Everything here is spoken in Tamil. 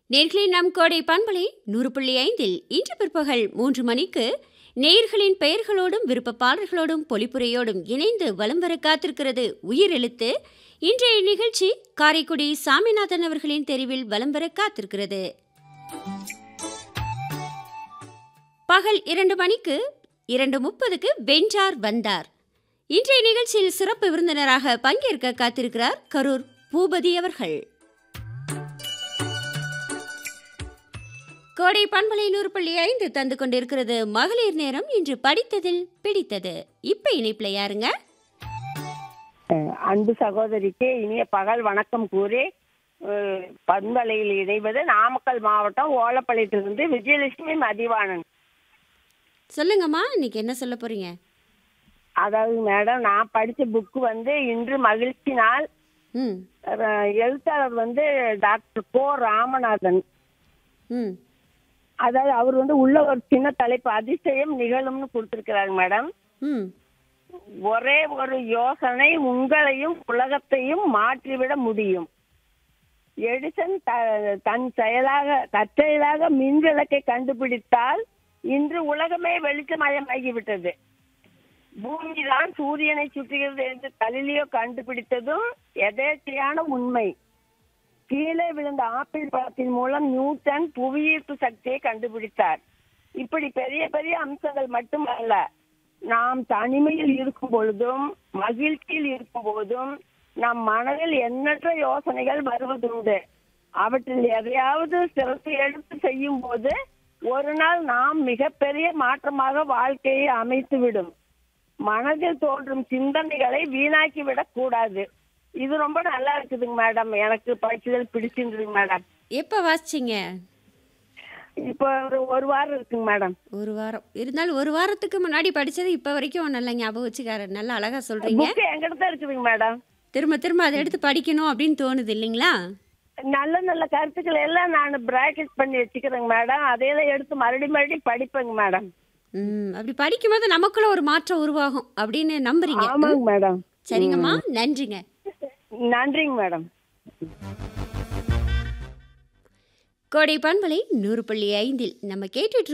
நேர்களின் நம் கோடை பண்பலை நூறு புள்ளி ஐந்தில் இன்று பிற்பகல் மூன்று மணிக்கு நேயர்களின் பெயர்களோடும் விருப்ப பாடல்களோடும் பொலிப்புரையோடும் இணைந்து வலம் வர காத்திருக்கிறது உயிரெழுத்து இன்றைய நிகழ்ச்சி காரைக்குடி சாமிநாதன் அவர்களின் தெரிவில் வலம் வர காத்திருக்கிறது பகல் இரண்டு மணிக்கு இரண்டு முப்பதுக்கு வென்றார் வந்தார் இன்றைய நிகழ்ச்சியில் சிறப்பு விருந்தினராக பங்கேற்க காத்திருக்கிறார் கரூர் பூபதி அவர்கள் கோடை பண்பலை நூறு புள்ளி ஐந்து தந்து கொண்டிருக்கிறது மகளிர் நேரம் இன்று படித்ததில் பிடித்தது இப்ப இணைப்புல யாருங்க அஹ் அன்பு சகோதரிக்கு இனிய பகல் வணக்கம் கூறி அஹ் பண்பலையில் இணைவது நாமக்கல் மாவட்டம் ஓலப்பாளையத்திலிருந்து விஜயலட்சுமி மதிவாணன் சொல்லுங்கம்மா இன்னைக்கு என்ன சொல்ல போறீங்க அதாவது மேடம் நான் படிச்ச புக்கு வந்து இன்று மகிழ்ச்சி நாள் ம் அஹ் எழுத்தாளர் வந்து டாக்டர் கோ ராமநாதன் ம் அதாவது அவர் வந்து உள்ள ஒரு சின்ன தலைப்பு அதிசயம் நிகழும்னு கொடுத்திருக்கிறாரு மேடம் ம் ஒரே ஒரு யோசனை உங்களையும் உலகத்தையும் மாற்றிவிட முடியும் எடிசன் த- தன் செயலாக தற்செயலாக மின்விளக்கை கண்டுபிடித்தால் இன்று உலகமே வெளிச்சமயமாகிவிட்டது பூமிதான் சூரியனை சுற்றுகிறது என்று கலிலியோ கண்டுபிடித்ததும் எதேச்சையான உண்மை கீழே விழுந்த ஆப்பிள் பழத்தின் மூலம் நியூட்டன் புவியீர்ப்பு சக்தியை கண்டுபிடித்தார் இப்படி பெரிய பெரிய அம்சங்கள் மட்டுமல்ல நாம் தனிமையில் இருக்கும் பொழுதும் மகிழ்ச்சியில் இருக்கும் போதும் நம் மனதில் எண்ணற்ற யோசனைகள் வருவதுண்டு அவற்றில் எதையாவது சிறப்பு எடுத்து செய்யும் போது ஒரு நாள் நாம் மிகப்பெரிய மாற்றமாக வாழ்க்கையை அமைத்துவிடும் மனதில் தோன்றும் சிந்தனைகளை வீணாக்கி விடக் கூடாது இது ரொம்ப நல்லா இருக்குதுங்க மேடம் எனக்கு படிச்சதில் பிடிச்சிருந்ததுங்க மேடம் எப்ப வாசிச்சீங்க இப்போ ஒரு ஒரு வாரம் இருக்குங்க மேடம் ஒரு வாரம் இருந்தாலும் ஒரு வாரத்துக்கு முன்னாடி படிச்சது இப்ப வரைக்கும் நல்லா ஞாபகம் வச்சுக்காரு நல்லா அழகா சொல்றீங்க புக்கு எங்கிட்ட தான் இருக்குதுங்க மேடம் திரும்ப திரும்ப அதை எடுத்து படிக்கணும் அப்படின்னு தோணுது இல்லைங்களா நல்ல நல்ல கருத்துக்கள் எல்லாம் நான் பிராக்கெட் பண்ணி வச்சுக்கிறேங்க மேடம் அதையெல்லாம் எடுத்து மறுபடியும் மறுபடியும் படிப்பேங்க மேடம் ம் அப்படி படிக்கும்போது நமக்குள்ள ஒரு மாற்றம் உருவாகும் அப்படின்னு நம்புறீங்க ஆமாங்க மேடம் சரிங்கம்மா நன்றிங்க நன்றிங்க மேடம் கோடை பண்பலை நூறு புள்ளி ஐந்தில் நம்ம கேட்டுட்டு